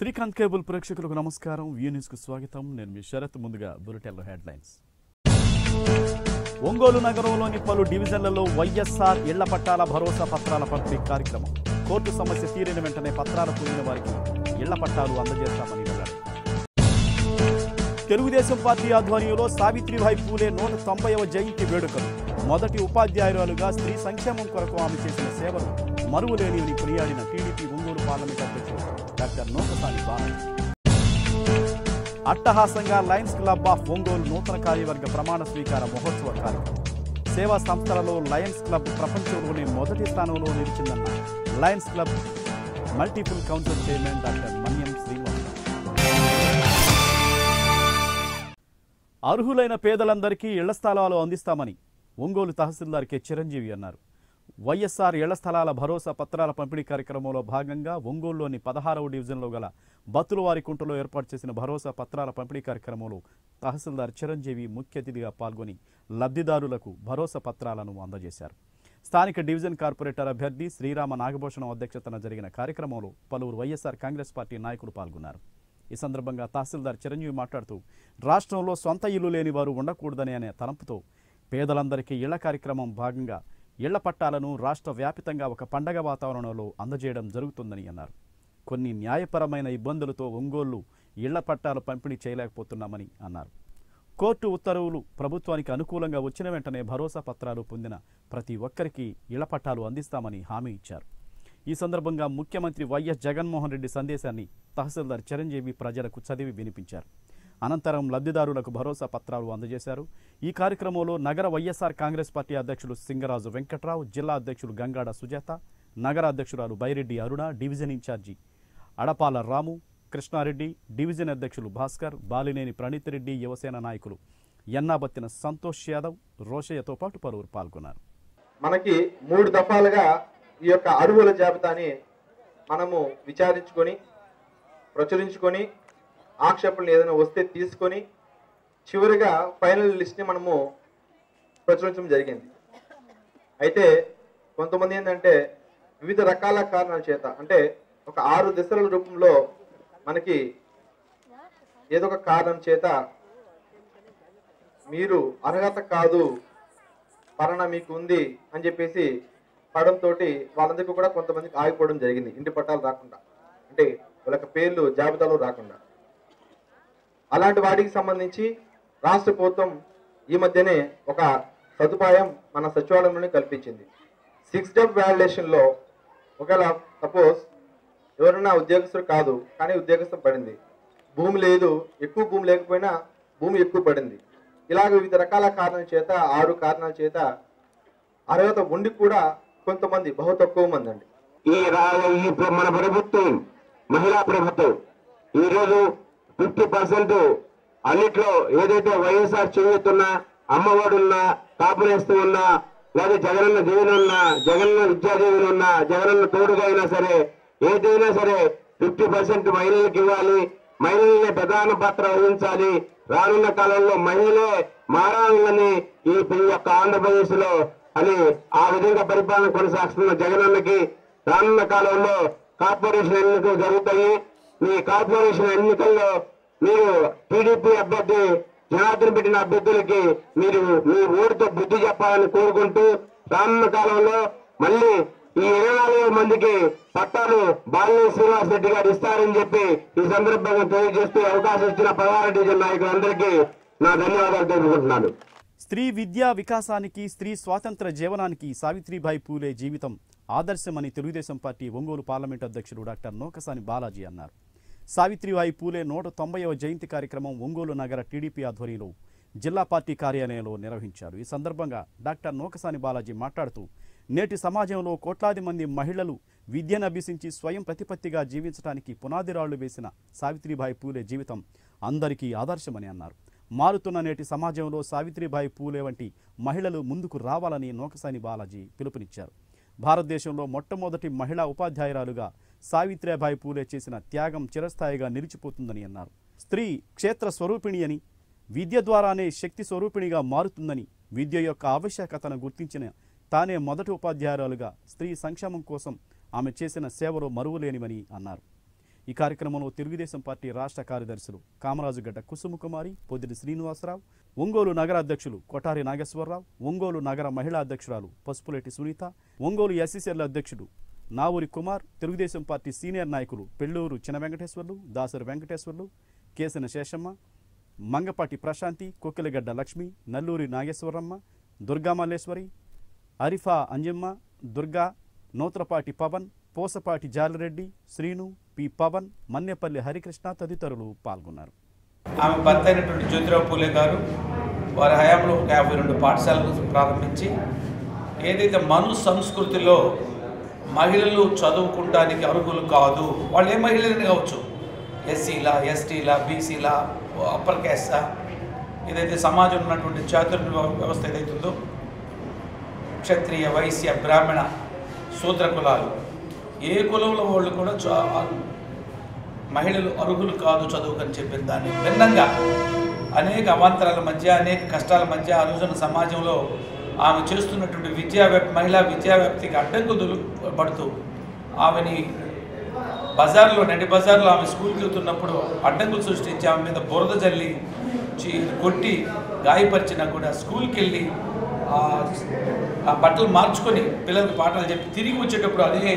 Srikanth cable ప్రేక్షకులకు నమస్కారం view news కు స్వాగతం నేను మీ శరత్ ముందుగా బులెటిన్లో హెడ్లైన్స్ ఒంగోలు నగరంలోని పలు డివిజన్లలో వైఎస్ఆర్ ఇళ్ల పట్టాల భరోసా పత్రాల పంపిణీ కార్యక్రమం కోర్టు సమస్య తీరిన వెంటనే పత్రాలు పొందిన వారికి ఇళ్ల పట్టాలు అందజేస్తామని వెల్లడి తెలుగుదేశం పార్టీ ఆధ్వర్యంలో సావిత్రిబాయి పూలే నూట తొంభైవ జయంతి వేడుకలు మొదటి ఉపాధ్యాయురాలుగా స్త్రీ సంక్షేమం కొరకు ఆమె చేసిన సేవలు మరువలేనివని కొనియాడిన టీడీపీ ఒంగోలు పార్లమెంట్ అధ్యక్షుడు డాక్టర్ నోకసాని బాలయ్య అట్టహాసంగా లయన్స్ క్లబ్ ఆఫ్ ఒంగోలు నూతన కార్యవర్గ ప్రమాణ స్వీకార మహోత్సవ కార్యక్రమం సేవా సంస్థలలో లయన్స్ క్లబ్ ప్రపంచంలోనే మొదటి స్థానంలో నిలిచిందన్న Lions Club multiple council chairman doctor Manyam Srinivasarao అర్హులైన పేదలందరికీ ఇళ్ల స్థలాలు అందిస్తామని ఒంగోలు తహసీల్దార్ కె చిరంజీవి అన్నారు వైఎస్ఆర్ ఇళ్ల స్థలాల భరోసా పత్రాల పంపిణీ కార్యక్రమంలో భాగంగా ఒంగోలులోని పదహారవ డివిజన్లో గల బత్తులవారి కుంటలో ఏర్పాటు చేసిన భరోసా పత్రాల పంపిణీ కార్యక్రమంలో తహసీల్దార్ చిరంజీవి ముఖ్య అతిథిగా పాల్గొని లబ్ధిదారులకు భరోసా పత్రాలను అందజేశారు స్థానిక డివిజన్ కార్పొరేటర్ అభ్యర్థి శ్రీరామ నాగభూషణం అధ్యక్షతన జరిగిన కార్యక్రమంలో పలువురు వైఎస్ఆర్ కాంగ్రెస్ పార్టీ నాయకులు పాల్గొన్నారు ఈ సందర్భంగా తహసీల్దార్ చిరంజీవి మాట్లాడుతూ రాష్ట్రంలో సొంత ఇల్లు లేని వారు ఉండకూడదని అనే తలంపుతో పేదలందరికీ ఇళ్ల కార్యక్రమం భాగంగా ఇళ్ల పట్టాలను రాష్ట్ర వ్యాపితంగా ఒక పండగ వాతావరణంలో అందజేయడం జరుగుతుందని అన్నారు కొన్ని న్యాయపరమైన ఇబ్బందులతో ఒంగోలు ఇళ్ల పట్టాలు పంపిణీ చేయలేకపోతున్నామని అన్నారు కోర్టు ఉత్తర్వులు ప్రభుత్వానికి అనుకూలంగా వచ్చిన వెంటనే భరోసా పత్రాలు పొందిన ప్రతి ఒక్కరికి ఇళ్ల పట్టాలు అందిస్తామని హామీ ఇచ్చారు ఈ సందర్భంగా ముఖ్యమంత్రి వైఎస్ జగన్మోహన్ రెడ్డి సందేశాన్ని తహసీల్దార్ చిరంజీవి ప్రజలకు చదివి వినిపించారు అనంతరం లబ్ధిదారులకు భరోసా పత్రాలు అందజేశారు ఈ కార్యక్రమంలో నగర వైఎస్ఆర్ కాంగ్రెస్ పార్టీ అధ్యక్షులు సింగరాజు వెంకట్రావు జిల్లా అధ్యక్షులు గంగాడ సుజాత నగర అధ్యక్షురాలు Byreddy Aruna division incharge Adapala Ramu Krishnareddy division అధ్యక్షులు భాస్కర్ బాలినేని ప్రణీత్ రెడ్డి యువసేన నాయకులు ఎన్నాబత్తిన సంతోష్ యాదవ్ రోషయ్యతో పాటు పలువురు పాల్గొన్నారు మనకి మూడు దఫాలుగా ఈ యొక్క అరువుల జాబితాని మనము విచారించుకొని ప్రచురించుకొని ఆక్షేపణలు ఏదైనా వస్తే తీసుకొని చివరిగా ఫైనల్ లిస్ట్ని మనము ప్రచురించడం జరిగింది అయితే కొంతమంది ఏంటంటే వివిధ రకాల కారణాల చేత అంటే ఒక ఆరు దశల రూపంలో మనకి ఏదో ఒక కారణం చేత మీరు అర్హత కాదు పలానా మీకు ఉంది అని చెప్పేసి పడంతో వాళ్ళందరికీ కూడా కొంతమందికి ఆగిపోవడం జరిగింది ఇంటి పట్టాలు రాకుండా అంటే వాళ్ళ యొక్క పేర్లు జాబితాలో రాకుండా అలాంటి వాటికి సంబంధించి రాష్ట్ర ప్రభుత్వం ఈ మధ్యనే ఒక సదుపాయం మన సచివాలయంలోనే కల్పించింది సిక్స్ డబ్ వ్యాలిడేషన్లో ఒకవేళ సపోజ్ ఎవరైనా ఉద్యోగస్తులు కాదు కానీ ఉద్యోగస్థం పడింది భూమి లేదు ఎక్కువ భూమి లేకపోయినా భూమి ఎక్కువ పడింది ఇలాగ వివిధ రకాల కారణాల చేత ఆరు కారణాల చేత అర్హత ఉండి కూడా కొంతమంది బహు తక్కువ మంది అండి ఈ రా- ఈ ప్ర- మన ప్రభుత్వం మహిళా ప్రభుత్వం ఈ రోజు ఫిఫ్టీ పర్సెంట్ అన్నిట్లో ఏదైతే వైఎస్ఆర్ చేయుతున్నా అమ్మఒడి ఉన్నా కాపునేస్తూ ఉన్నా లేదా జగనన్న దీవెన ఉన్నా జగనన్న విద్యా దీవెన ఉన్నా జగనన్న తోడుగా అయినా సరే ఏదైనా సరే ఫిఫ్టీ పర్సెంట్ మహిళలకు ఇవ్వాలి మహిళలనే ప్రధాన పాత్ర వహించాలి రానున్న కాలంలో మహిళలే మారాలని ఈ ఈ యొక్క ఆంధ్రప్రదేశ్ లో అని ఆ విధంగా పరిపాలన కొనసాగుతున్న జగనన్నకి రానున్న కాలంలో కార్పొరేషన్ ఎన్నికలు జరుగుతాయి మీ కార్పొరేషన్ ఎన్నికల్లో మీరు టీడీపీ అభ్యర్థి జనార్దన్ పెట్టిన అభ్యర్థులకి మీరు మీ ఓటుతో బుద్ధి చెప్పాలని కోరుకుంటూ రానున్న కాలంలో మళ్ళీ ఈ ఇరవై నాలుగు మందికి పట్టాలు బాలినేని శ్రీనివాస్ రెడ్డి గారు ఇస్తారని చెప్పి ఈ సందర్భంగా తెలియజేస్తూ అవకాశం ఇచ్చిన పదహారు డివిజన్ నాయకులందరికీ నా ధన్యవాదాలు తెలుపుకుంటున్నాను స్త్రీ విద్యా వికాసానికి స్త్రీ స్వాతంత్ర జీవనానికి సావిత్రిబాయి పూలే జీవితం ఆదర్శమని తెలుగుదేశం పార్టీ ఒంగోలు పార్లమెంట్ అధ్యక్షుడు డాక్టర్ నోకసాని బాలాజీ అన్నారు సావిత్రిబాయి పూలే నూట తొంభైవ జయంతి కార్యక్రమం ఒంగోలు నగర టీడీపీ ఆధ్వర్యంలో జిల్లా పార్టీ కార్యాలయంలో నిర్వహించారు ఈ సందర్భంగా డాక్టర్ నోకసాని బాలాజీ మాట్లాడుతూ నేటి సమాజంలో కోట్లాది మంది మహిళలు విద్యను అభ్యసించి స్వయం ప్రతిపత్తిగా జీవించడానికి పునాదిరాళ్లు వేసిన సావిత్రిబాయి పూలే జీవితం అందరికీ ఆదర్శమని అన్నారు మారుతున్న నేటి సమాజంలో సావిత్రిబాయి పూలే వంటి మహిళలు ముందుకు రావాలని నోకసాని బాలాజీ పిలుపునిచ్చారు భారతదేశంలో మొట్టమొదటి మహిళా ఉపాధ్యాయురాలుగా సావిత్రిబాయి పూలే చేసిన త్యాగం చిరస్థాయిగా నిలిచిపోతుందని అన్నారు స్త్రీ క్షేత్ర స్వరూపిణి అని విద్య ద్వారానే శక్తి స్వరూపిణిగా మారుతుందని విద్య యొక్క ఆవశ్యకతను గుర్తించిన తానే మొదటి ఉపాధ్యాయురాలుగా స్త్రీ సంక్షేమం కోసం ఆమె చేసిన సేవలు మరువలేనివని అన్నారు ఈ కార్యక్రమంలో తెలుగుదేశం పార్టీ రాష్ట్ర కార్యదర్శులు కామరాజుగడ్డ కుసుమకుమారి పొద్దుటి శ్రీనివాసరావు ఒంగోలు నగర అధ్యక్షులు కొటారి నాగేశ్వరరావు ఒంగోలు నగర మహిళా అధ్యక్షురాలు పసుపులేటి సునీత ఒంగోలు ఎస్సీసీఎల్ అధ్యక్షుడు నావూరి కుమార్ తెలుగుదేశం పార్టీ సీనియర్ నాయకులు పెళ్ళూరు చిన్న వెంకటేశ్వర్లు దాసరి వెంకటేశ్వర్లు కేసిన శేషమ్మ మంగపాటి ప్రశాంతి కొక్కిలగడ్డ లక్ష్మి నల్లూరి నాగేశ్వరమ్మ దుర్గామల్లేశ్వరి అరిఫా అంజమ్మ దుర్గా నూతలపాటి పవన్ పోసపాటి జాలిరెడ్డి శ్రీను పి పవన్ మన్నెపల్లి హరికృష్ణ తదితరులు పాల్గొన్నారు ఆమె భర్త అయినటువంటి జ్యోతిరావు పూలే గారు వారి హయాంలో ఒక యాభై రెండు పాఠశాలలు ప్రారంభించి ఏదైతే మను సంస్కృతిలో మహిళలు చదువుకుంటానికి అర్హులు కాదు వాళ్ళు ఏ మహిళలని కావచ్చు ఎస్సీలా ఎస్టీలా బీసీలా అప్పర్ క్యాస్టా ఏదైతే సమాజంలో ఉన్నటువంటి చాతుర్య వ్యవస్థ ఏదైతుందో క్షత్రియ వైశ్య బ్రాహ్మణ శూద్ర కులాలు ఏ కులంలో వాళ్ళు కూడా చా- మహిళలు అర్హులు కాదు చదువుకని చెప్పిన దాన్ని భిన్నంగా అనేక అవాంతరాల మధ్య అనేక కష్టాల మధ్య ఆ రోజున సమాజంలో ఆమె చేస్తున్నటువంటి విద్యా వ్యాప్ మహిళా విద్యా వ్యాప్తికి అడ్డంకులు పడుతూ ఆమెని బజార్లో నడి బజార్లో ఆమె స్కూల్కి వెళ్తున్నప్పుడు అడ్డంకులు సృష్టించి ఆమె మీద బురద జల్లి చీ- కొట్టి గాయపరిచినా కూడా స్కూల్కి వెళ్ళి ఆ ఆ బట్టలు మార్చుకొని పిల్లలకి పాఠాలు చెప్పి తిరిగి వచ్చేటప్పుడు అదే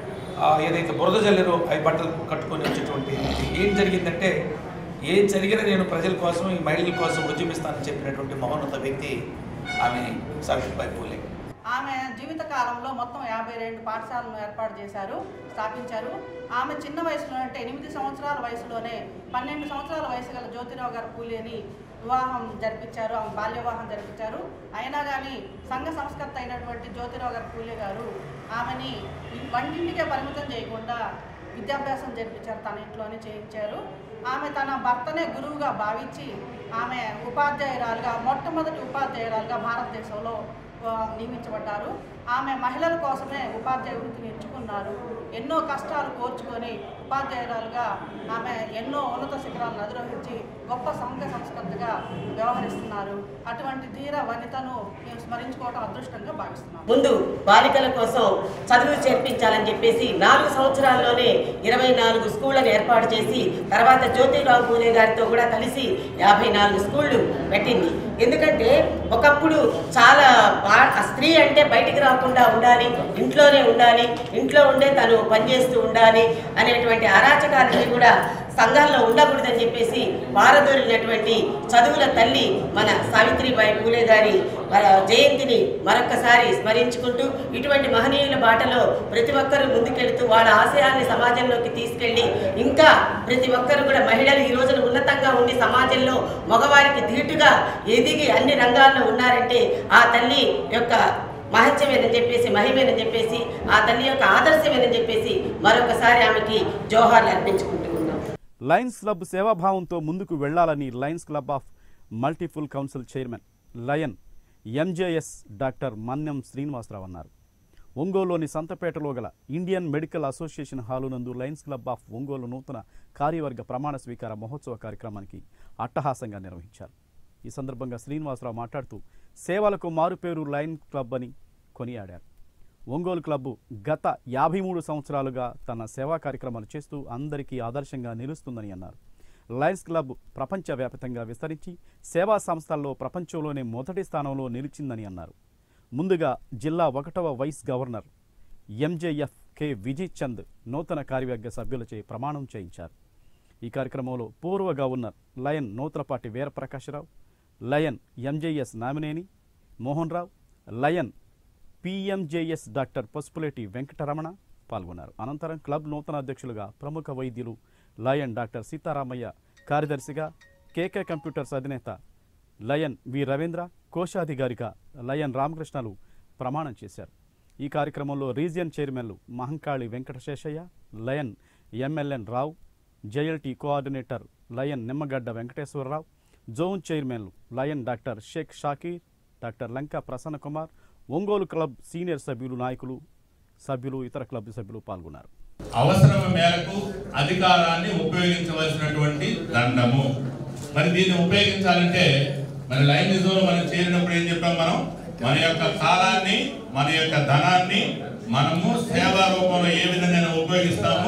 ఆ ఏదైతే బురద జల్లిరో అవి బట్టలు కట్టుకొని వచ్చేటువంటి ఏం జరిగిందంటే ఏం జరిగినా నేను ప్రజల కోసం ఈ మహిళల కోసం ఉద్యమిస్తానని చెప్పినటువంటి మహోన్నత వ్యక్తి ఆమె సావిత్రిబాయి పూలే ఆమె జీవిత కాలంలో మొత్తం యాభై రెండు పాఠశాలను ఏర్పాటు చేశారు స్థాపించారు ఆమె చిన్న వయసులో అంటే ఎనిమిది సంవత్సరాల వయసులోనే పన్నెండు సంవత్సరాల వయసు గల జ్యోతిరావు గారు పూలేని వివాహం జరిపించారు ఆమె బాల్య వివాహం జరిపించారు అయినా కానీ సంఘ సంస్కర్త అయినటువంటి జ్యోతిరావు గారు పూలే గారు ఆమెని వంటింటికే పరిమితం చేయకుండా విద్యాభ్యాసం జరిపించారు తన ఇంట్లోనే చేయించారు ఆమె తన భర్తనే గురువుగా భావించి ఆమె ఉపాధ్యాయురాలుగా మొట్టమొదటి ఉపాధ్యాయురాలుగా భారతదేశంలో ఆ, నియమించబడ్డారు ఆమె మహిళల కోసమే ఉపాధ్యాయ వృత్తిని ఎంచుకున్నారు ఎన్నో కష్టాలు కోర్చుకొని ఉపాధ్యాయురాలుగా ఆమె ఎన్నో ఉన్నత శిఖరాలను అధిరోహించి గొప్ప సంఘ సంస్కర్తగా వ్యవహరిస్తున్నారు అటువంటి ధీర వనితను మేము స్మరించుకోవడం అదృష్టంగా భావిస్తున్నాం ముందు బాలికల కోసం చదువు చేర్పించాలని చెప్పేసి నాలుగు సంవత్సరాల్లోనే ఇరవై నాలుగు స్కూళ్ళను ఏర్పాటు చేసి తర్వాత జ్యోతిరావు పూలే గారితో కూడా కలిసి యాభై నాలుగు స్కూళ్ళు పెట్టింది ఎందుకంటే ఒకప్పుడు చాలా బా- ఆ స్త్రీ అంటే బయటికి రాకుండా ఉండాలి ఇంట్లోనే ఉండాలి ఇంట్లో ఉండే తను పనిచేస్తూ ఉండాలి అనేటువంటి అరాచకాలని కూడా సంఘాల్లో ఉండకూడదని చెప్పేసి పారదోలినటువంటి చదువుల తల్లి మన సావిత్రిబాయి పూలే గారి మన జయంతిని మరొక్కసారి స్మరించుకుంటూ ఇటువంటి మహనీయుల బాటలో ప్రతి ఒక్కరూ ముందుకెళ్తూ వాళ్ళ ఆశయాల్ని సమాజంలోకి తీసుకెళ్ళి ఇంకా ప్రతి ఒక్కరు కూడా మహిళలు ఈ రోజున ఉన్నతంగా ఉండి సమాజంలో మగవారికి ధీటుగా ఎదిగి అన్ని రంగాల్లో ఉన్నారంటే ఆ తల్లి యొక్క మహత్యమేనని చెప్పేసి మహిమేనని చెప్పేసి ఆ తల్లి యొక్క ఆదర్శమేనని చెప్పేసి మరొకసారి ఆమెకి జోహార్లు అర్పించుకుంటూ ఉన్నాం లయన్స్ క్లబ్ సేవాభావంతో ముందుకు వెళ్లాలని Lions Club of multiple council chairman Lion MJS doctor Manyam Srinivasarao అన్నారు ఒంగోలులోని సంతపేటలో గల ఇండియన్ మెడికల్ అసోసియేషన్ హాలు నందు లయన్స్ క్లబ్ ఆఫ్ ఒంగోలు నూతన కార్యవర్గ ప్రమాణ స్వీకార మహోత్సవ కార్యక్రమానికి అట్టహాసంగా నిర్వహించారు ఈ సందర్భంగా శ్రీనివాసరావు మాట్లాడుతూ సేవలకు మారుపేరు లయన్ క్లబ్ అని కొనియాడారు ఒంగోలు క్లబ్బు గత యాభై మూడు సంవత్సరాలుగా తన సేవా కార్యక్రమాలు చేస్తూ అందరికీ ఆదర్శంగా నిలుస్తుందని అన్నారు లయన్స్ క్లబ్ ప్రపంచవ్యాప్తంగా విస్తరించి సేవా సంస్థల్లో ప్రపంచంలోనే మొదటి స్థానంలో నిలిచిందని అన్నారు ముందుగా జిల్లా ఒకటవ vice governor MJF K Vijay Chand నూతన కార్యవర్గ సభ్యులచే ప్రమాణం చేయించారు ఈ కార్యక్రమంలో పూర్వ governor Lion Nuthalapati Veeraprakasarao Lion MJS Namineni Mohan Rao Lion PMJS doctor Pasupuleti Venkataramana పాల్గొన్నారు అనంతరం క్లబ్ నూతన అధ్యక్షులుగా ప్రముఖ వైద్యులు లయన్ డాక్టర్ సీతారామయ్య కార్యదర్శిగా కేకే కంప్యూటర్స్ అధినేత లయన్ వి రవీంద్ర కోశాధికారిగా లయన్ రామకృష్ణలు ప్రమాణం చేశారు ఈ కార్యక్రమంలో రీజియన్ చైర్మన్లు Mahankali Venkataseshayya Lion MLN Rao JLT coordinator Lion Nimmagadda Venkateswararao zone చైర్మన్లు Lion doctor Shaik Shakir doctor Lanka Prasanna Kumar Ongole club senior సభ్యులు నాయకులు సభ్యులు ఇతర క్లబ్ సభ్యులు పాల్గొన్నారు అవసరం మేరకు అధికారాన్ని ఉపయోగించవలసినటువంటి దండము మరి దీన్ని ఉపయోగించాలంటే మరి లైన్ నిజంలో మనం చేరినప్పుడు ఏం చెప్పాం మనం మన యొక్క కాలాన్ని మన యొక్క ధనాన్ని మనము సేవా రూపంలో ఏ విధంగా ఉపయోగిస్తామో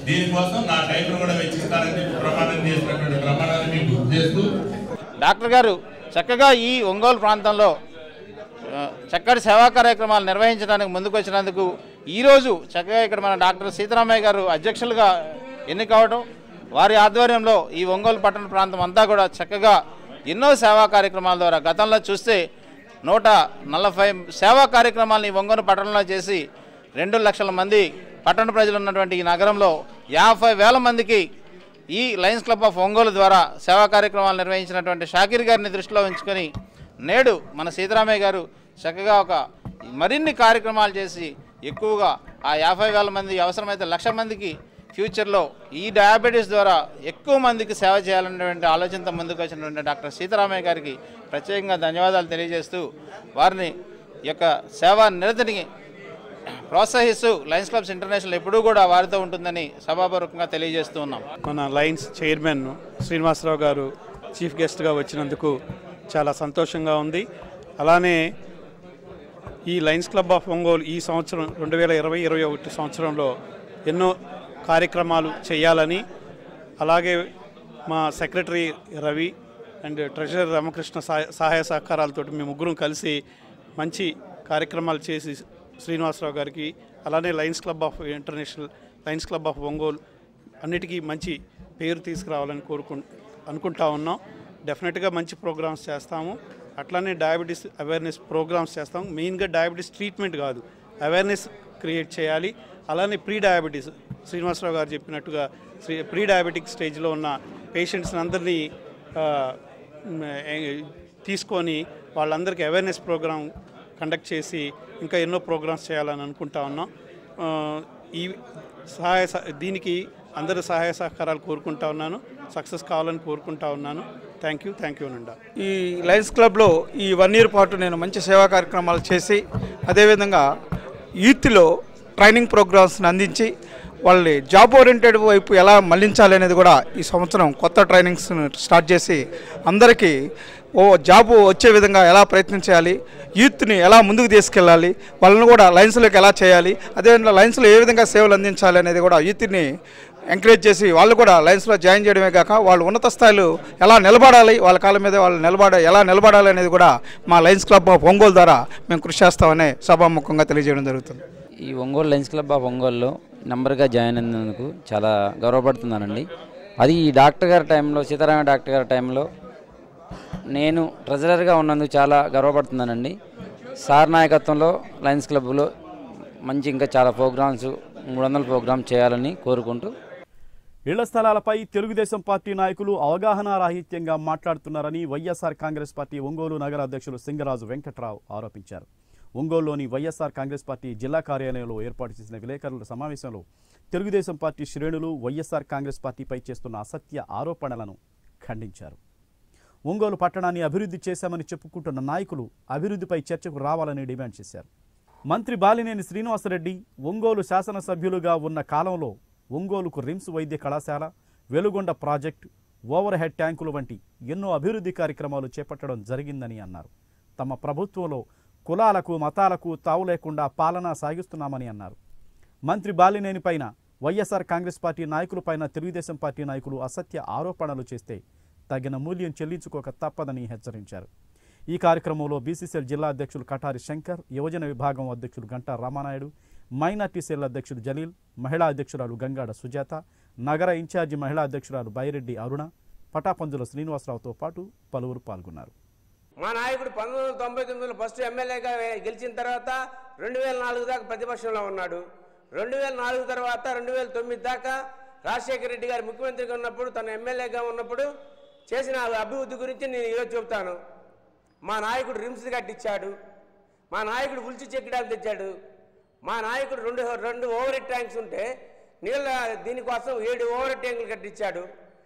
దీనికోసం నా టైంను కూడా వెచ్చిస్తానని చెప్పి ప్రమాణం చేసినటువంటి ప్రమాణాన్ని మీకు గుర్తు చేస్తూ డాక్టర్ గారు చక్కగా ఈ ఒంగోలు ప్రాంతంలో ఆ, చక్కటి సేవా కార్యక్రమాలు నిర్వహించడానికి ముందుకు వచ్చినందుకు ఈరోజు చక్కగా ఇక్కడ మన డాక్టర్ సీతారామయ్య గారు అధ్యక్షులుగా ఎన్నికవడం వారి ఆధ్వర్యంలో ఈ ఒంగోలు పట్టణ ప్రాంతం అంతా కూడా చక్కగా ఎన్నో సేవా కార్యక్రమాల ద్వారా గతంలో చూస్తే నూట నలభై సేవా కార్యక్రమాలను ఈ ఒంగోలు పట్టణంలో చేసి రెండు లక్షల మంది పట్టణ ప్రజలు ఉన్నటువంటి ఈ నగరంలో యాభై వేల మందికి ఈ లయన్స్ క్లబ్ ఆఫ్ ఒంగోలు ద్వారా సేవా కార్యక్రమాలు నిర్వహించినటువంటి షాకీర్ గారిని దృష్టిలో ఉంచుకొని నేడు మన సీతారామయ్య గారు చక్కగా ఒక మరిన్ని కార్యక్రమాలు చేసి ఎక్కువగా ఆ యాభై వేల మంది అవసరమైతే లక్ష మందికి ఫ్యూచర్లో ఈ డయాబెటీస్ ద్వారా ఎక్కువ మందికి సేవ చేయాలనేటువంటి ఆలోచనతో ముందుకు వచ్చినటువంటి డాక్టర్ సీతారామయ్య గారికి ప్రత్యేకంగా ధన్యవాదాలు తెలియజేస్తూ వారిని ఈ యొక్క సేవా నిరతిని ప్రోత్సహిస్తూ లయన్స్ క్లబ్స్ ఇంటర్నేషనల్ ఎప్పుడూ కూడా వారితో ఉంటుందని సభాపూర్వకంగా తెలియజేస్తూ ఉన్నాం మన లయన్స్ చైర్మన్ శ్రీనివాసరావు గారు చీఫ్ గెస్ట్గా వచ్చినందుకు చాలా సంతోషంగా ఉంది అలానే ఈ లయన్స్ క్లబ్ ఆఫ్ ఒంగోలు ఈ సంవత్సరం రెండు వేల ఇరవై ఇరవై ఒకటి సంవత్సరంలో ఎన్నో కార్యక్రమాలు చేయాలని అలాగే మా secretary Ravi and treasurer Ramakrishna సహాయ సహాయ సహకారాలతో మేము ముగ్గురం కలిసి మంచి కార్యక్రమాలు చేసి శ్రీనివాసరావు గారికి అలానే Lions Club of International Lions Club of Ongole అన్నిటికీ మంచి పేరు తీసుకురావాలని కోరుకు అనుకుంటా ఉన్నాం డెఫినెట్గా మంచి ప్రోగ్రామ్స్ చేస్తాము అట్లానే డయాబెటీస్ అవేర్నెస్ ప్రోగ్రామ్స్ చేస్తాం మెయిన్గా డయాబెటీస్ ట్రీట్మెంట్ కాదు అవేర్నెస్ క్రియేట్ చేయాలి అలానే ప్రీ డయాబెటీస్ శ్రీనివాసరావు గారు చెప్పినట్టుగా శ్రీ ప్రీ డయాబెటిక్ స్టేజ్లో ఉన్న పేషెంట్స్ని అందరినీ ఆ, మ్, ఏ- తీసుకొని వాళ్ళందరికీ అవేర్నెస్ ప్రోగ్రామ్ కండక్ట్ చేసి ఇంకా ఎన్నో ప్రోగ్రామ్స్ చేయాలని అనుకుంటా ఉన్నాం ఆ, ఈ సహాయ సహ- దీనికి అందరి సహాయ సహకారాలు కోరుకుంటా ఉన్నాను సక్సెస్ కావాలని కోరుకుంటా ఉన్నాను థ్యాంక్ యూ థ్యాంక్ యూ నండా ఈ లయన్స్ క్లబ్లో ఈ వన్ ఇయర్ పాటు నేను మంచి సేవా కార్యక్రమాలు చేసి అదేవిధంగా యూత్లో ట్రైనింగ్ ప్రోగ్రామ్స్ని అందించి వాళ్ళని జాబ్ ఓరియంటెడ్ వైపు ఎలా మళ్లించాలి అనేది కూడా ఈ సంవత్సరం కొత్త ట్రైనింగ్స్ స్టార్ట్ చేసి అందరికీ ఓ జాబ్ వచ్చే విధంగా ఎలా ప్రయత్నం చేయాలి యూత్ని ఎలా ముందుకు తీసుకెళ్ళాలి వాళ్ళని కూడా లైన్స్లోకి ఎలా చేయాలి అదేవిధంగా లైన్స్లో ఏ విధంగా సేవలు అందించాలి అనేది కూడా యూత్ని ఎంకరేజ్ చేసి వాళ్ళు కూడా లైన్స్లో జాయిన్ చేయడమే కాక వాళ్ళు ఉన్నత స్థాయిలో ఎలా నిలబడాలి వాళ్ళ కాళ్ళ మీద వాళ్ళు నిలబడ ఎలా నిలబడాలి అనేది కూడా మా లైన్స్ క్లబ్ ఆఫ్ ఒంగోలు ద్వారా మేము కృషి చేస్తామని సభాముఖంగా తెలియజేయడం జరుగుతుంది ఈ ఒంగోలు లయన్స్ క్లబ్ ఆఫ్ ఒంగోలులో నంబర్గా జాయిన్ అయినందుకు చాలా గర్వపడుతున్నానండి అది ఈ డాక్టర్ గారి టైంలో సీతారామ డాక్టర్ గారి టైంలో నేను ట్రెజరర్గా ఉన్నందుకు చాలా గర్వపడుతున్నానండి సార్ నాయకత్వంలో లయన్స్ క్లబ్లో మంచి ఇంకా చాలా ప్రోగ్రామ్స్ మూడు వందల ప్రోగ్రామ్ చేయాలని కోరుకుంటూ ఇళ్ల స్థలాలపై తెలుగుదేశం పార్టీ నాయకులు అవగాహన రాహిత్యంగా మాట్లాడుతున్నారని వైఎస్ఆర్ కాంగ్రెస్ పార్టీ ఒంగోలు నగర అధ్యక్షులు సింగరాజు వెంకట్రావు ఆరోపించారు ఒంగోలులోని వైఎస్ఆర్ కాంగ్రెస్ పార్టీ జిల్లా కార్యాలయంలో ఏర్పాటు చేసిన విలేకరుల సమావేశంలో తెలుగుదేశం పార్టీ శ్రేణులు వైఎస్ఆర్ కాంగ్రెస్ పార్టీపై చేస్తున్న అసత్య ఆరోపణలను ఖండించారు ఒంగోలు పట్టణాన్ని అభివృద్ధి చేశామని చెప్పుకుంటున్న నాయకులు అభివృద్ధిపై చర్చకు రావాలని డిమాండ్ చేశారు మంత్రి బాలినేని శ్రీనివాసరెడ్డి ఒంగోలు శాసనసభ్యులుగా ఉన్న కాలంలో ఒంగోలుకు రిమ్స్ వైద్య కళాశాల వెలుగొండ ప్రాజెక్టు ఓవర్ హెడ్ ట్యాంకులు వంటి ఎన్నో అభివృద్ధి కార్యక్రమాలు చేపట్టడం జరిగిందని అన్నారు తమ ప్రభుత్వంలో కులాలకు మతాలకు తావు లేకుండా పాలన సాగిస్తున్నామని అన్నారు మంత్రి బాలినేని పైన వైఎస్ఆర్ కాంగ్రెస్ పార్టీ నాయకులపైన తెలుగుదేశం పార్టీ నాయకులు అసత్య ఆరోపణలు చేస్తే తగిన మూల్యం చెల్లించుకోక తప్పదని హెచ్చరించారు ఈ కార్యక్రమంలో బీసీసీఎల్ జిల్లా అధ్యక్షులు కటారి శంకర్ యువజన విభాగం అధ్యక్షులు గంటా రామానాయుడు మైనార్టీ సెల్ అధ్యక్షుడు జలీల్ మహిళా అధ్యక్షురాలు గంగాడ సుజాత నగర ఇన్ఛార్జి మహిళా అధ్యక్షురాలు బైరెడ్డి అరుణ పటాపంజుల శ్రీనివాసరావుతో పాటు పలువురు పాల్గొన్నారు మా నాయకుడు పంతొమ్మిది వందల తొంభై తొమ్మిదిలో ఫస్ట్ ఎమ్మెల్యేగా గెలిచిన తర్వాత రెండు వేల నాలుగు దాకా ప్రతిపక్షంలో ఉన్నాడు రెండు వేల నాలుగు తర్వాత రెండు వేల తొమ్మిది దాకా రాజశేఖర రెడ్డి గారు ముఖ్యమంత్రిగా ఉన్నప్పుడు తన ఎమ్మెల్యేగా ఉన్నప్పుడు చేసిన అభివృద్ధి గురించి నేను ఈరోజు చెబుతాను మా నాయకుడు రిమ్స్ కట్టించాడు మా నాయకుడు ఉల్చి చెక్కడాలు తెచ్చాడు మా నాయకుడు రెండు రెండు ఓవర్ హెడ్ ట్యాంక్స్ ఉంటే నీళ్ళ దీనికోసం ఏడు ఓవర్ హెడ్ ట్యాంకులు కట్టించాడు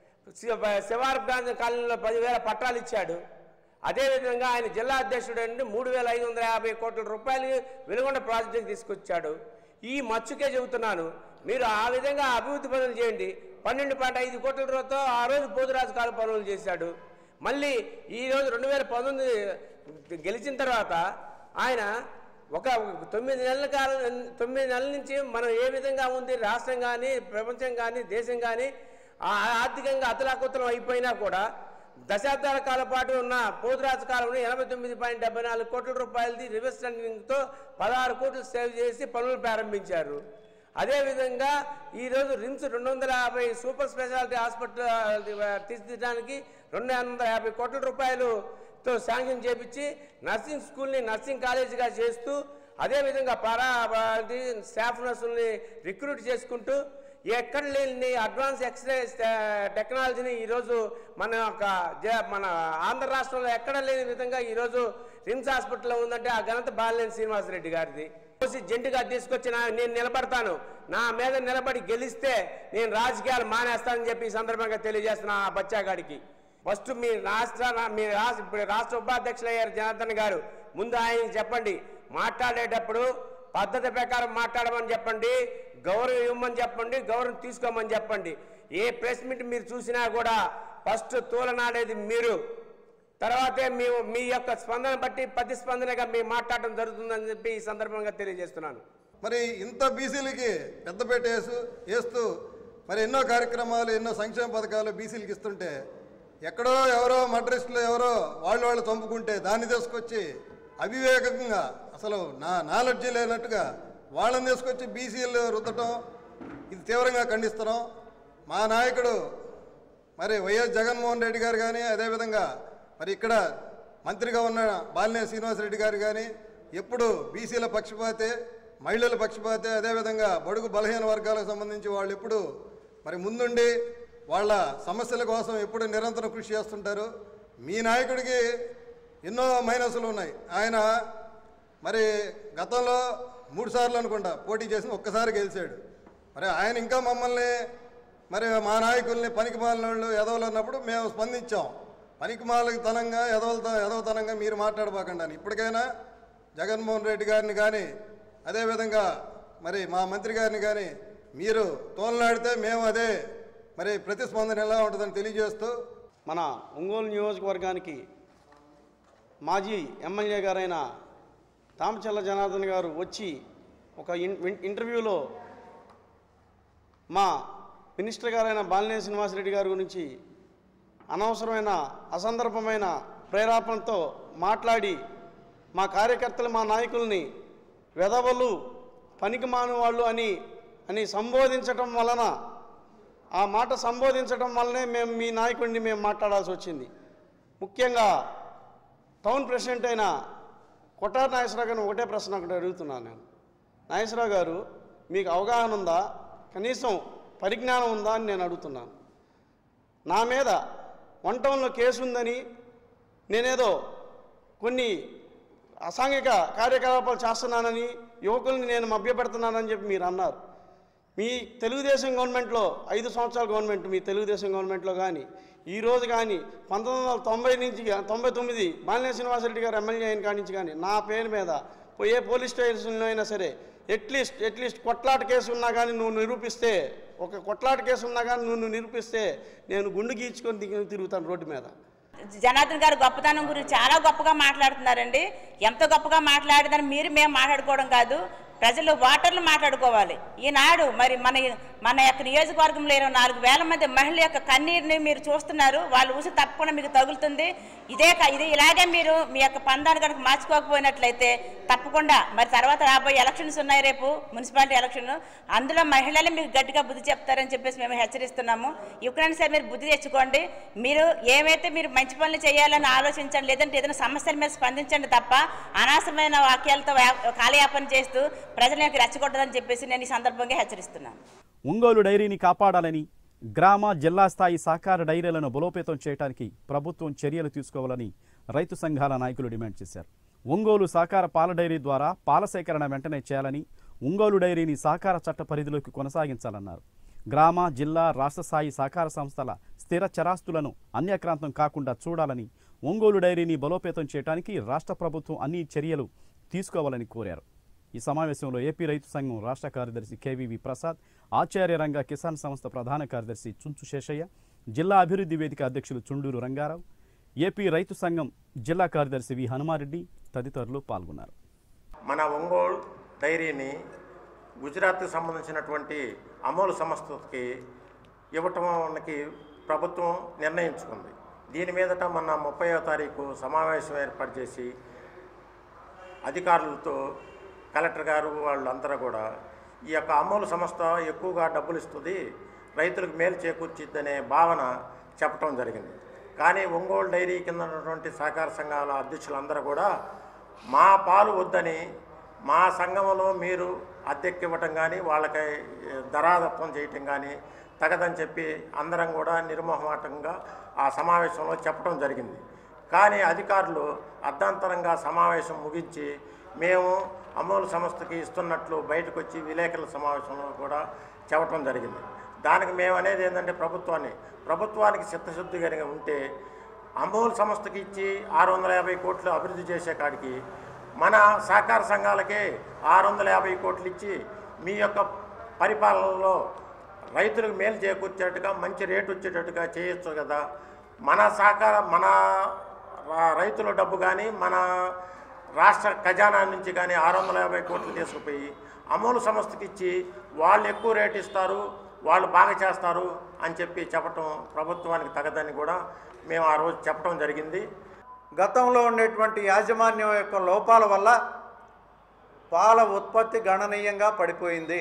శివ- శివారు ప్రాంత కాలనీలో పదివేల పట్టాలు ఇచ్చాడు అదేవిధంగా ఆయన జిల్లా అధ్యక్షుడు అండి మూడు వేల ఐదు వందల యాభై కోట్ల రూపాయలు వెలుగొండ ప్రాజెక్టుకి తీసుకొచ్చాడు ఈ మచ్చుకే చెబుతున్నాను మీరు ఆ విధంగా అభివృద్ధి పనులు చేయండి పన్నెండు పాయింట్ ఐదు కోట్ల రూపాయలతో ఆ రోజు పోతురాజు కాల పనులు చేశాడు మళ్ళీ ఈ రోజు రెండు వేల పంతొమ్మిది గెలిచిన తర్వాత ఆయన ఒక తొమ్మిది నెలల కాలం తొమ్మిది నెలల నుంచి మనం ఏ విధంగా ఉంది రాష్ట్రం కానీ ప్రపంచం కానీ దేశం కానీ ఆర్థికంగా అతలాకుతలం అయిపోయినా కూడా దశాబ్దాల కాలం పాటు ఉన్న పోతురాజు కాలంలో ఎనభై తొమ్మిది పాయింట్ డెబ్బై నాలుగు కోట్ల రూపాయలది రివర్స్ టెండరింగ్తో పదహారు కోట్లు సేవ్ చేసి పనులు ప్రారంభించారు అదేవిధంగా ఈరోజు రిమ్స్ రెండు వందల యాభై సూపర్ స్పెషాలిటీ హాస్పిటల్ తీర్చిదిద్దడానికి రెండు వందల యాభై కోట్ల రూపాయలుతో శాంక్షన్ చేపించి నర్సింగ్ స్కూల్ని నర్సింగ్ కాలేజీగా చేస్తూ అదేవిధంగా పారా అది స్టాఫ్ నర్సుల్ని రిక్రూట్ చేసుకుంటూ ఎక్కడ లేని అడ్వాన్స్ ఎక్స్రే టెక్నాలజీని ఈరోజు మన యొక్క జ- మన ఆంధ్ర రాష్ట్రంలో ఎక్కడ లేని విధంగా ఈరోజు రిమ్స్ హాస్పిటల్లో ఉందంటే ఆ ఘనత బాలినేని శ్రీనివాసరెడ్డి గారిది కోసి జంటుగా తీసుకొచ్చి నా- నేను నిలబడతాను నా మీద నిలబడి గెలిస్తే నేను రాజకీయాలు మానేస్తానని చెప్పి ఈ సందర్భంగా తెలియజేస్తున్నా ఆ బచ్చాగాడికి ఫస్ట్ మీ రాష్ట్ర మీ రాష్ట్ర ఇప్పుడు రాష్ట్ర ఉపాధ్యక్షులు అయ్యారు జనార్దన్ గారు ముందు ఆయన చెప్పండి మాట్లాడేటప్పుడు పద్ధతి ప్రకారం మాట్లాడమని చెప్పండి గౌరవం ఇవ్వమని చెప్పండి గౌరవం తీసుకోమని చెప్పండి ఏ ప్రెస్ మీట్ మీరు చూసినా కూడా ఫస్ట్ తూలనాడేది మీరు తర్వాతే మీ మీ యొక్క స్పందన బట్టి ప్రతిస్పందనగా మేము మాట్లాడడం జరుగుతుందని చెప్పి ఈ సందర్భంగా తెలియజేస్తున్నాను మరి ఇంత బీసీలకి పెద్దపేట వేసు వేస్తూ మరి ఎన్నో కార్యక్రమాలు ఎన్నో సంక్షేమ పథకాలు బీసీలకి ఇస్తుంటే ఎక్కడో ఎవరో మడ్రిస్టులు ఎవరో వాళ్ళు వాళ్ళు చంపుకుంటే దాన్ని తీసుకొచ్చి అవివేకంగా అసలు నా నాలెడ్జీ లేనట్టుగా వాళ్ళని తీసుకొచ్చి బీసీలు రుద్దటం ఇది తీవ్రంగా ఖండిస్తున్నాం మా నాయకుడు మరి వైఎస్ జగన్మోహన్ రెడ్డి గారు కానీ అదేవిధంగా మరి ఇక్కడ మంత్రిగా ఉన్న బాలినేని శ్రీనివాసరెడ్డి గారు కానీ ఎప్పుడు బీసీల పక్షపాతే మహిళల పక్షపాతే అదేవిధంగా బడుగు బలహీన వర్గాలకు సంబంధించి వాళ్ళు ఎప్పుడు మరి ముందుండి వాళ్ళ సమస్యల కోసం ఎప్పుడు నిరంతరం కృషి చేస్తుంటారు మీ నాయకుడికి ఎన్నో మైనస్లు ఉన్నాయి ఆయన మరి గతంలో మూడు సార్లు అనుకుంటా పోటీ చేసి ఒక్కసారి గెలిచాడు మరి ఆయన ఇంకా మమ్మల్ని మరి మా నాయకుల్ని పనికి మాలిన వాళ్ళు ఎదవలు అన్నప్పుడు మేము స్పందించాం పనికి మాలకు తనంగా ఎదవలతో ఎదవతనంగా మీరు మాట్లాడబాకండి అని ఇప్పటికైనా జగన్మోహన్ రెడ్డి గారిని కానీ అదేవిధంగా మరి మా మంత్రి గారిని కానీ మీరు తోలనాడితే మేము అదే మరి ప్రతిస్పందన ఎలా ఉంటుందని తెలియజేస్తూ మన ఒంగోలు నియోజకవర్గానికి మాజీ ఎమ్మెల్యే గారైన తామచల్ల జనార్దన్ గారు వచ్చి ఒక ఇన్- విన్- ఇంటర్వ్యూలో మా మినిస్టర్ గారైన బాలినేని శ్రీనివాసరెడ్డి గారి గురించి అనవసరమైన అసందర్భమైన ప్రేరేపణతో మాట్లాడి మా కార్యకర్తలు మా నాయకుల్ని వెధవలు పనికి వాళ్ళు అని అని సంబోధించటం వలన ఆ మాట సంబోధించడం వల్లనే మేము మీ నాయకుడిని మేము మాట్లాడాల్సి వచ్చింది ముఖ్యంగా టౌన్ ప్రెసిడెంట్ అయిన కొట్టారి నాగేశ్వరరావు గారిని ఒకటే ప్రశ్న ఒకటి అడుగుతున్నాను నేను నాగేశ్వరరావు గారు మీకు అవగాహన ఉందా కనీసం పరిజ్ఞానం ఉందా అని నేను అడుగుతున్నాను నా మీద వన్ టౌన్లో కేసు ఉందని నేనేదో కొన్ని అసాంఘిక కార్యకలాపాలు చేస్తున్నానని యువకుల్ని నేను మభ్యపెడుతున్నానని చెప్పి మీరు అన్నారు మీ తెలుగుదేశం గవర్నమెంట్లో ఐదు సంవత్సరాల గవర్నమెంట్ మీ తెలుగుదేశం గవర్నమెంట్లో కానీ ఈ రోజు కానీ పంతొమ్మిది వందల తొంభై నుంచి గా- తొంభై తొమ్మిది బాలినేని శ్రీనివాసరెడ్డి గారు ఎమ్మెల్యే అయిన కాడి నుంచి కానీ నా పేరు మీద పో- ఏ పోలీస్ స్టేషన్లో అయినా సరే అట్లీస్ట్ అట్లీస్ట్ కొట్లాట కేసు ఉన్నా కానీ నువ్వు నిరూపిస్తే ఒక కొట్లాట కేసు ఉన్నా కానీ నువ్వు నిరూపిస్తే నేను గుండు గీచుకొని దిగి తిరుగుతాను రోడ్డు మీద జనార్దన్ గారు గొప్పతనం గురించి చాలా గొప్పగా మాట్లాడుతున్నారండి ఎంత గొప్పగా మాట్లాడదని మీరు మేము మాట్లాడుకోవడం కాదు ప్రజలు ఓటర్లు మాట్లాడుకోవాలి ఈనాడు మరి మన మన యొక్క నియోజకవర్గంలో ఇరవై నాలుగు వేల మంది మహిళల యొక్క కన్నీరుని మీరు చూస్తున్నారు వాళ్ళు ఊసి తప్పకుండా మీకు తగులుతుంది ఇదే క- ఇది ఇలాగే మీరు మీ యొక్క పందాన్ని కనుక మార్చుకోకపోయినట్లయితే తప్పకుండా మరి తర్వాత రాబోయే ఎలక్షన్స్ ఉన్నాయి రేపు మున్సిపాలిటీ ఎలక్షన్ అందులో మహిళలు మీకు గట్టిగా బుద్ధి చెప్తారని చెప్పేసి మేము హెచ్చరిస్తున్నాము ఎప్పుడైనా సరే మీరు బుద్ధి తెచ్చుకోండి మీరు ఏమైతే మీరు మంచి పనులు చేయాలని ఆలోచించండి లేదంటే ఏదైనా సమస్యల మీద స్పందించండి తప్ప అనవసరమైన వాక్యాలతో వ్యా- కాలయాపన చేస్తూ ప్రజలకు రెచ్చగొట్టదని చెప్పేసి నేను ఈ సందర్భంగా హెచ్చరిస్తున్నాను ఒంగోలు డైరీని కాపాడాలని గ్రామ జిల్లా స్థాయి సహకార డైరీలను బలోపేతం చేయడానికి ప్రభుత్వం చర్యలు తీసుకోవాలని రైతు సంఘాల నాయకులు డిమాండ్ చేశారు ఒంగోలు సహకార పాల డైరీ ద్వారా పాల సేకరణ వెంటనే చేయాలని ఒంగోలు డైరీని సహకార చట్ట పరిధిలోకి కొనసాగించాలన్నారు గ్రామ జిల్లా రాష్ట్ర స్థాయి సహకార సంస్థల స్థిర చరాస్తులను అన్యక్రాంతం కాకుండా చూడాలని ఒంగోలు డైరీని బలోపేతం చేయడానికి రాష్ట్ర ప్రభుత్వం అన్ని చర్యలు తీసుకోవాలని కోరారు ఈ సమావేశంలో ఏపీ రైతు సంఘం రాష్ట్ర కార్యదర్శి కేవీవి ప్రసాద్ ఆచార్య రంగ కిసాన్ సంస్థ ప్రధాన కార్యదర్శి చుంచు శేషయ్య జిల్లా అభివృద్ధి వేదిక అధ్యక్షులు చుండూరు రంగారావు ఏపీ రైతు సంఘం జిల్లా కార్యదర్శి వి హనుమారెడ్డి తదితరులు పాల్గొన్నారు మన ఒంగోలు డైరీని గుజరాత్కి సంబంధించినటువంటి అమూల్ సంస్థకి ఇవ్వటానికి ప్రభుత్వం నిర్ణయించుకుంది దీని మీదట మొన్న ముప్పైవ తారీఖు సమావేశం ఏర్పాటు చేసి అధికారులతో కలెక్టర్ గారు వాళ్ళందరూ కూడా ఈ యొక్క అమూల్ సంస్థ ఎక్కువగా డబ్బులు ఇస్తుంది రైతులకు మేలు చేకూర్చిద్దనే భావన చెప్పడం జరిగింది కానీ ఒంగోలు డైరీ కింద ఉన్నటువంటి సహకార సంఘాల అధ్యక్షులందరూ కూడా మా పాలు వద్దని మా సంఘంలో మీరు అద్దెక్కివ్వటం కానీ వాళ్ళకి ధరాదత్వం చేయటం కానీ తగదని చెప్పి అందరం కూడా నిర్మోహమాటంగా ఆ సమావేశంలో చెప్పడం జరిగింది కానీ అధికారులు అర్ధాంతరంగా సమావేశం ముగించి మేము అమూల్ సంస్థకి ఇస్తున్నట్లు బయటకు వచ్చి విలేకరుల సమావేశంలో కూడా చెప్పడం జరిగింది దానికి మేము అనేది ఏంటంటే ప్రభుత్వాన్ని ప్రభుత్వానికి చిత్తశుద్ధి కనుక ఉంటే అమూల్ సంస్థకి ఇచ్చి ఆరు వందల యాభై కోట్లు అభివృద్ధి చేసే కాడికి మన సహకార సంఘాలకే ఆరు వందల యాభై కోట్లు ఇచ్చి మీ యొక్క పరిపాలనలో రైతులకు మేలు చేకూర్చేట్టుగా మంచి రేటు వచ్చేటట్టుగా చేయొచ్చు కదా మన సహకార మన రా- రైతుల డబ్బు కానీ మన రాష్ట్ర ఖజానా నుంచి కానీ ఆరు వందల యాభై కోట్లు తీసుకుపోయి అమూల్ సంస్థకి ఇచ్చి వాళ్ళు ఎక్కువ రేటు ఇస్తారు వాళ్ళు బాగా చేస్తారు అని చెప్పి చెప్పటం ప్రభుత్వానికి తగదని కూడా మేము ఆ రోజు చెప్పడం జరిగింది గతంలో ఉండేటువంటి యాజమాన్యం యొక్క లోపాల వల్ల పాల ఉత్పత్తి గణనీయంగా పడిపోయింది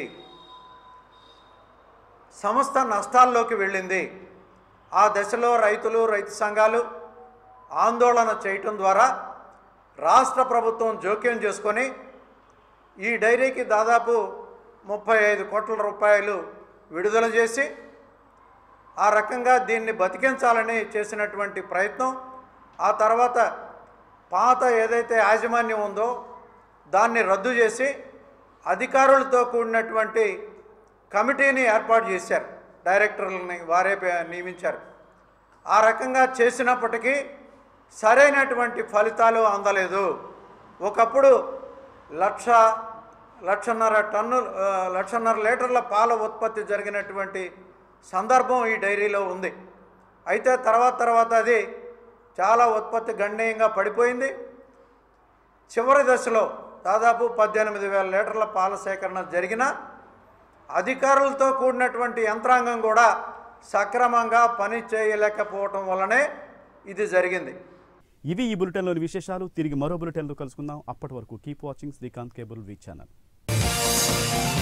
సంస్థ నష్టాల్లోకి వెళ్ళింది ఆ దశలో రైతులు రైతు సంఘాలు ఆందోళన చేయటం ద్వారా రాష్ట్ర ప్రభుత్వం జోక్యం చేసుకొని ఈ డైరీకి దాదాపు ముప్పై ఐదు కోట్ల రూపాయలు విడుదల చేసి ఆ రకంగా దీన్ని బతికించాలని చేసినటువంటి ప్రయత్నం ఆ తర్వాత పాత ఏదైతే యాజమాన్యం ఉందో దాన్ని రద్దు చేసి అధికారులతో కూడినటువంటి కమిటీని ఏర్పాటు చేశారు డైరెక్టర్లని వారే పే- నియమించారు ఆ రకంగా చేసినప్పటికీ సరైనటువంటి ఫలితాలు అందలేదు ఒకప్పుడు లక్ష లక్షన్నర టన్ను ఆ, లక్షన్నర లీటర్ల పాల ఉత్పత్తి జరిగినటువంటి సందర్భం ఈ డైరీలో ఉంది అయితే తర్వాత తర్వాత అది చాలా ఉత్పత్తి గణనీయంగా పడిపోయింది చివరి దశలో దాదాపు పద్దెనిమిది వేల లీటర్ల పాల సేకరణ జరిగిన అధికారులతో కూడినటువంటి యంత్రాంగం కూడా సక్రమంగా పని చేయలేకపోవటం వల్లనే ఇది జరిగింది ఇవి ఈ బులెటిన్లోని విశేషాలు తిరిగి మరో బులెటిన్లో కలుసుకుందాం అప్పటి వరకు keep watching Srikanth cable V channel